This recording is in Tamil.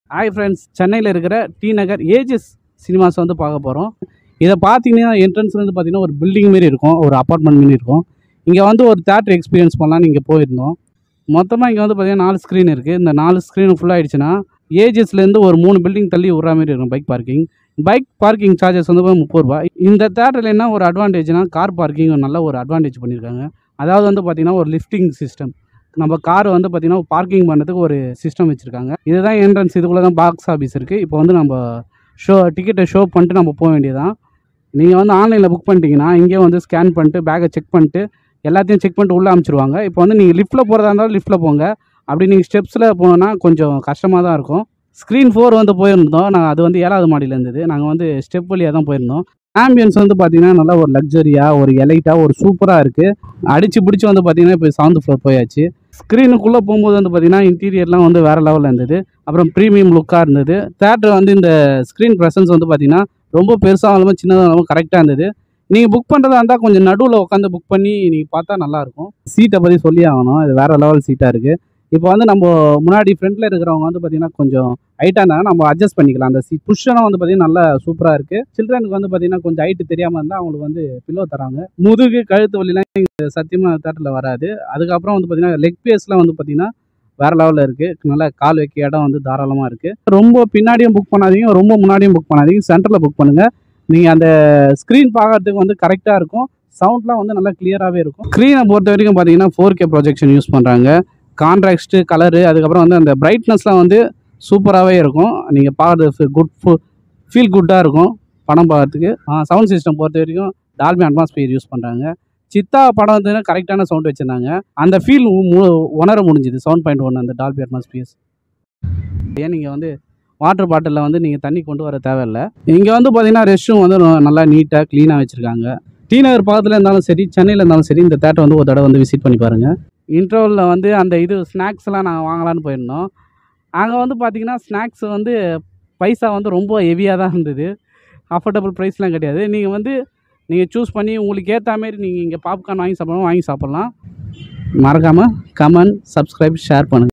ஹாய் ஃப்ரெண்ட்ஸ் சென்னையில் இருக்கிற டி நகர் ஏஜஸ் சினிமாஸ் வந்து பார்க்க போகிறோம் இதை பார்த்தீங்கன்னா என்ட்ரன்ஸ்லேருந்து பார்த்தீங்கன்னா ஒரு பில்டிங் மாரி இருக்கும் ஒரு அப்பார்ட்மெண்ட் மாரி இருக்கும் இங்கே வந்து ஒரு தேட்டர் எக்ஸ்பீரியன்ஸ் பண்ணலான்னு இங்கே போயிருந்தோம் மொத்தமாக இங்கே வந்து பார்த்தீங்கன்னா நாலு ஸ்க்ரீன் இருக்குது இந்த நாலு ஸ்க்ரீன் ஃபுல்லாகிடுச்சுன்னா ஏஜஸ்லேருந்து ஒரு மூணு பில்டிங் தள்ளி விட்ற மாதிரி இருக்கும் bike parking bike parking charges வந்து பார்த்தா முப்பது ரூபாய் இந்த தேட்டரில் என்ன ஒரு அட்வான்டேஜ்னா கார் பார்க்கிங் நல்ல ஒரு அட்வான்டேஜ் பண்ணியிருக்காங்க அதாவது வந்து பார்த்தீங்கன்னா ஒரு லிஃப்டிங் சிஸ்டம் நம்ம கார் வந்து பார்த்தீங்கன்னா பார்க்கிங் பண்ணுறதுக்கு ஒரு சிஸ்டம் வச்சுருக்காங்க இதுதான் என்ட்ரன்ஸ் இதுக்குள்ளே தான் பாக்ஸ் ஆஃபீஸ் இருக்குது இப்போ வந்து நம்ம ஷோ டிக்கெட்டை ஷோ பண்ணிட்டு நம்ம போக வேண்டியதான் நீங்கள் வந்து ஆன்லைனில் புக் பண்ணிட்டீங்கன்னா இங்கே வந்து ஸ்கேன் பண்ணிட்டு பேக்கை செக் பண்ணிட்டு எல்லாத்தையும் செக் பண்ணிட்டு உள்ளே அமுச்சிருவாங்க இப்போ வந்து நீங்கள் லிஃப்ட்டில் போகிறதா இருந்தாலும் லிஃப்ட்டில் போங்க அப்படி நீங்கள் ஸ்டெப்ஸில் போனோன்னா கொஞ்சம் கஷ்டமாக தான் இருக்கும் ஸ்க்ரீன் ஃபோர் வந்து போயிருந்தோம் நாங்கள் அது வந்து ஏழாவது மாடியில் இருந்தது நாங்கள் வந்து ஸ்டெப் வழியாக தான் போயிருந்தோம் ஆம்பியன்ஸ் வந்து பார்த்தீங்கன்னா நல்லா ஒரு லக்ஸரியாக ஒரு எலைட்டாக ஒரு சூப்பராக இருக்குது அடித்து பிடிச்சி வந்து பார்த்தீங்கன்னா இப்போ செவன்த் ஃப்ளோர் போயாச்சு ஸ்க்ரீனுக்குள்ளே போகும்போது வந்து பார்த்தீங்கன்னா இன்டீரியர்லாம் வந்து வேறு லெவலில் இருந்தது அப்புறம் ப்ரீமியம் லுக்காக இருந்தது தேட்டர் வந்து இந்த ஸ்க்ரீன் ப்ரெசன்ஸ் வந்து பார்த்தீங்கன்னா ரொம்ப பெருசாக இல்லாமல் சின்னதாக இல்லாமல் கரெக்டாக இருந்தது நீங்கள் புக் பண்ணுறதா இருந்தால் கொஞ்சம் நடுவில் உட்காந்து புக் பண்ணி நீங்கள் பார்த்தா நல்லாயிருக்கும் சீட்டை பற்றி சொல்லி ஆகணும் இது வேறு லெவல் சீட்டாக இருக்குது இப்போ வந்து நம்ம முன்னாடி ஃப்ரண்ட்டில் இருக்கிறவங்க வந்து பார்த்தீங்கன்னா கொஞ்சம் ஹைட்டாக இருந்தாங்க நம்ம அட்ஜஸ்ட் பண்ணிக்கலாம் அந்த சீட் புஷ்ஷனும் வந்து பார்த்தீங்கன்னா நல்லா சூப்பராக இருக்குது சில்ட்ரனுக்கு வந்து பார்த்தீங்கன்னா கொஞ்சம் ஹைட்டு தெரியாமல் இருந்தால் அவங்களுக்கு வந்து பில்லோ தராங்க முதுகு கழுத்து வலிலாம் இங்கே சத்தியமாக தேட்டரில் வராது அதுக்கப்புறம் வந்து பார்த்தீங்கன்னா லெக் பேஸ்லாம் வந்து பார்த்தீங்கன்னா வேறு லெவலில் இருக்குது நல்லா கால் வைக்க இடம் வந்து தாராளமாக இருக்குது ரொம்ப பின்னாடியும் புக் பண்ணாதீங்க ரொம்ப முன்னாடியும் புக் பண்ணாதீங்க சென்டரில் புக் பண்ணுங்கள் நீங்கள் அந்த ஸ்க்ரீன் பார்க்கறதுக்கு வந்து கரெக்டாக இருக்கும் சவுண்ட்லாம் வந்து நல்லா கிளியராகவே இருக்கும் ஸ்க்ரீனை பொறுத்த வரைக்கும் பார்த்தீங்கன்னா ஃபோர் கே ப்ரொஜெக்ஷன் யூஸ் பண்ணுறாங்க கான்ட்ராக்ஸ்ட்டு கலரு அதுக்கப்புறம் வந்து அந்த பிரைட்னஸ்லாம் வந்து சூப்பராகவே இருக்கும் நீங்கள் பார்க்குறது குட் ஃபீல் குட்டாக இருக்கும் படம் பார்க்கறதுக்கு சவுண்ட் சிஸ்டம் பொறுத்த வரைக்கும் டால்பி அட்மாஸ்பியர் யூஸ் பண்ணுறாங்க சித்தா படம் வந்து கரெக்டான சவுண்ட் வச்சுருந்தாங்க அந்த ஃபீல் உணர முடிஞ்சுது செவன் பாயிண்ட் ஒன் அந்த டால்பி அட்மாஸ்பியர்ஸ் ஏன் நீங்கள் வந்து வாட்டர் பாட்டிலில் வந்து நீங்கள் தண்ணி கொண்டு வர தேவையில்லை இங்கே வந்து பார்த்தீங்கன்னா ரெஸ்ட் ரூம் வந்து ரொ- நல்லா நீட்டாக க்ளீனாக வச்சுருக்காங்க டி நகர் பக்கத்தில் இருந்தாலும் சரி சென்னையில் இருந்தாலும் சரி இந்த தேட்டர் வந்து ஒரு தடவை வந்து விசிட் பண்ணி பாருங்கள் இன்டர்வலில் வந்து அந்த இது ஸ்நாக்ஸ்லாம் நாங்கள் வாங்கலான்னு போயிருந்தோம் அங்கே வந்து பார்த்தீங்கன்னா ஸ்நாக்ஸ் வந்து பைசா வந்து ரொம்ப ஹெவியாக தான் இருந்தது அஃபோர்டபுள் ப்ரைஸ்லாம் கிடையாது நீங்கள் வந்து நீங்கள் சூஸ் பண்ணி உங்களுக்கு ஏற்ற மாரி நீங்கள் இங்கே பாப்கார்ன் வாங்கி சாப்பிடணும் வாங்கி சாப்பிட்லாம் மறக்காமல் கமெண்ட் சப்ஸ்கிரைப் ஷேர் பண்ணுங்கள்